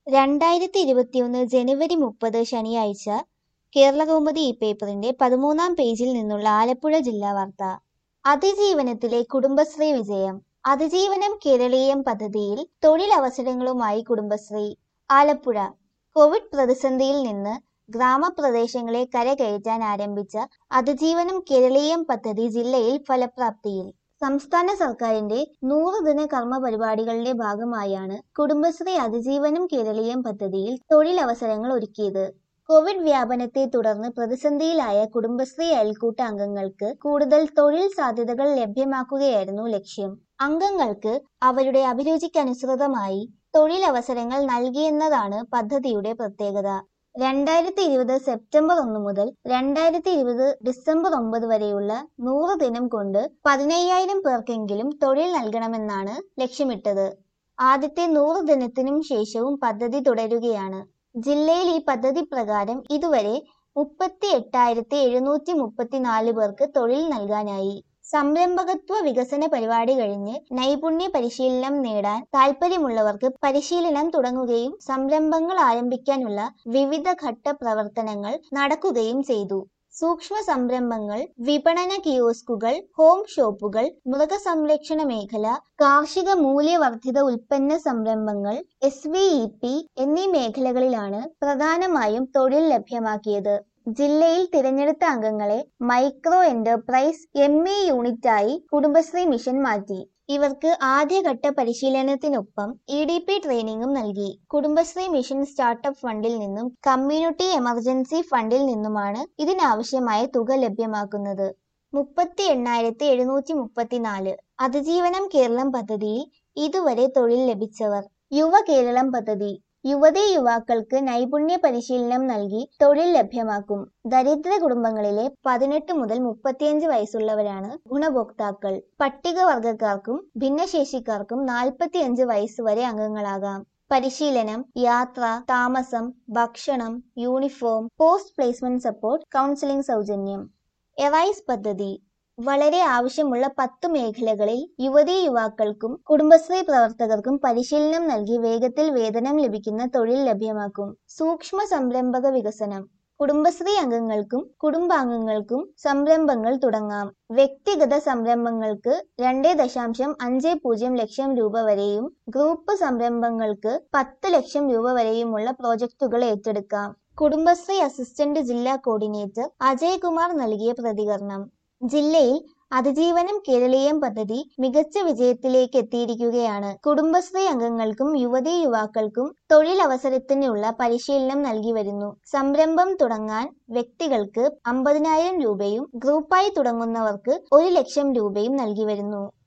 രണ്ടായിരത്തി ഇരുപത്തിയൊന്ന് ജനുവരി മുപ്പത് ശനിയാഴ്ച കേരളകൗമുദി ഈ പേപ്പറിന്റെ പതിമൂന്നാം പേജിൽ നിന്നുള്ള ആലപ്പുഴ ജില്ലാ വാർത്ത അതിജീവനത്തിലെ കുടുംബശ്രീ വിജയം അതിജീവനം കേരളീയം പദ്ധതിയിൽ തൊഴിലവസരങ്ങളുമായി കുടുംബശ്രീ ആലപ്പുഴ കോവിഡ് പ്രതിസന്ധിയിൽ നിന്ന് ഗ്രാമപ്രദേശങ്ങളെ കരകയറ്റാൻ ആരംഭിച്ച അതിജീവനം കേരളീയം പദ്ധതി ജില്ലയിൽ ഫലപ്രാപ്തിയിൽ സംസ്ഥാന സർക്കാരിന്റെ നൂറ് ദിന കർമ്മ പരിപാടികളുടെ ഭാഗമായാണ് കുടുംബശ്രീ അതിജീവനം കേരളീയം പദ്ധതിയിൽ തൊഴിലവസരങ്ങൾ ഒരുക്കിയത് കോവിഡ് വ്യാപനത്തെ തുടർന്ന് പ്രതിസന്ധിയിലായ കുടുംബശ്രീ അയൽക്കൂട്ട അംഗങ്ങൾക്ക് കൂടുതൽ തൊഴിൽ സാധ്യതകൾ ലഭ്യമാക്കുകയായിരുന്നു ലക്ഷ്യം അംഗങ്ങൾക്ക് അവരുടെ അഭിരുചിക്കനുസൃതമായി തൊഴിലവസരങ്ങൾ നൽകിയെന്നതാണ് പദ്ധതിയുടെ പ്രത്യേകത രണ്ടായിരത്തി ഇരുപത് സെപ്റ്റംബർ ഒന്ന് മുതൽ രണ്ടായിരത്തി ഇരുപത് ഡിസംബർ ഒമ്പത് വരെയുള്ള നൂറ് ദിനം കൊണ്ട് പതിനയ്യായിരം പേർക്കെങ്കിലും തൊഴിൽ നൽകണമെന്നാണ് ലക്ഷ്യമിട്ടത് ആദ്യത്തെ നൂറ് ദിനത്തിനും ശേഷവും പദ്ധതി തുടരുകയാണ് ജില്ലയിൽ ഈ പദ്ധതി പ്രകാരം ഇതുവരെ മുപ്പത്തി എട്ടായിരത്തി എഴുന്നൂറ്റി മുപ്പത്തിനാല് പേർക്ക് തൊഴിൽ നൽകാനായി സംരംഭകത്വ വികസന പരിപാടി കഴിഞ്ഞ് നൈപുണ്യ പരിശീലനം നേടാൻ താൽപ്പര്യമുള്ളവർക്ക് പരിശീലനം തുടങ്ങുകയും സംരംഭങ്ങൾ ആരംഭിക്കാനുള്ള വിവിധ ഘട്ട പ്രവർത്തനങ്ങൾ നടക്കുകയും ചെയ്തു സൂക്ഷ്മ സംരംഭങ്ങൾ വിപണന കിയോസ്കുകൾ ഹോം ഷോപ്പുകൾ മൃഗസംരക്ഷണ മേഖല കാർഷിക മൂല്യവർദ്ധിത ഉൽപ്പന്ന സംരംഭങ്ങൾ എസ് വി ഇ പി എന്നീ മേഖലകളിലാണ് പ്രധാനമായും തൊഴിൽ ലഭ്യമാക്കിയത് ജില്ലയിൽ തിരഞ്ഞെടുത്ത അംഗങ്ങളെ മൈക്രോ എന്റർപ്രൈസ് എം ഇ യൂണിറ്റായി കുടുംബശ്രീ മിഷൻ മാറ്റി ഇവർക്ക് ആദ്യഘട്ട പരിശീലനത്തിനൊപ്പം ഇ ഡി പി ട്രെയിനിങ്ങും നൽകി കുടുംബശ്രീ മിഷൻ സ്റ്റാർട്ടപ്പ് ഫണ്ടിൽ നിന്നും കമ്മ്യൂണിറ്റി എമർജൻസി ഫണ്ടിൽ നിന്നുമാണ് ഇതിനാവശ്യമായ തുക ലഭ്യമാക്കുന്നത് മുപ്പത്തി എണ്ണായിരത്തി എഴുന്നൂറ്റി മുപ്പത്തിനാല് അതിജീവനം കേരളം പദ്ധതിയിൽ ഇതുവരെ തൊഴിൽ ലഭിച്ചവർ യുവ കേരളം പദ്ധതി യുവതീ യുവാക്കൾക്ക് നൈപുണ്യ പരിശീലനം നൽകി തൊഴിൽ ലഭ്യമാക്കും ദരിദ്ര കുടുംബങ്ങളിലെ പതിനെട്ട് മുതൽ മുപ്പത്തിയഞ്ച് വയസ്സുള്ളവരാണ് ഗുണഭോക്താക്കൾ പട്ടികവർഗക്കാർക്കും ഭിന്നശേഷിക്കാർക്കും നാൽപ്പത്തിയഞ്ച് വയസ്സ് വരെ അംഗങ്ങളാകാം പരിശീലനം യാത്ര താമസം ഭക്ഷണം uniform post placement support counselling സൗജന്യം എവൈസ് പദ്ധതി വളരെ ആവശ്യമുള്ള പത്ത് മേഖലകളിൽ യുവതീ യുവാക്കൾക്കും കുടുംബശ്രീ പ്രവർത്തകർക്കും പരിശീലനം നൽകി വേഗത്തിൽ വേതനം ലഭിക്കുന്ന തൊഴിൽ ലഭ്യമാക്കും സൂക്ഷ്മ സംരംഭക വികസനം കുടുംബശ്രീ അംഗങ്ങൾക്കും കുടുംബാംഗങ്ങൾക്കും സംരംഭങ്ങൾ തുടങ്ങാം വ്യക്തിഗത സംരംഭങ്ങൾക്ക് രണ്ട് ദശാംശം അഞ്ച് പൂജ്യം ലക്ഷം രൂപ വരെയും ഗ്രൂപ്പ് സംരംഭങ്ങൾക്ക് പത്ത് ലക്ഷം രൂപ വരെയുമുള്ള പ്രോജക്റ്റുകൾ ഏറ്റെടുക്കാം കുടുംബശ്രീ അസിസ്റ്റന്റ് ജില്ലാ കോർഡിനേറ്റർ അജയ് കുമാർ നൽകിയ പ്രതികരണം ജില്ലയിൽ അതിജീവനം കേരളീയം പദ്ധതി മികച്ച വിജയത്തിലേക്ക് എത്തിയിരിക്കുകയാണ് കുടുംബശ്രീ അംഗങ്ങൾക്കും യുവതീ യുവാക്കൾക്കും തൊഴിലവസരത്തിനുള്ള പരിശീലനം നൽകി വരുന്നു സംരംഭം തുടങ്ങാൻ വ്യക്തികൾക്ക് അമ്പതിനായിരം രൂപയും ഗ്രൂപ്പായി തുടങ്ങുന്നവർക്ക് ഒരു ലക്ഷം രൂപയും നൽകി വരുന്നു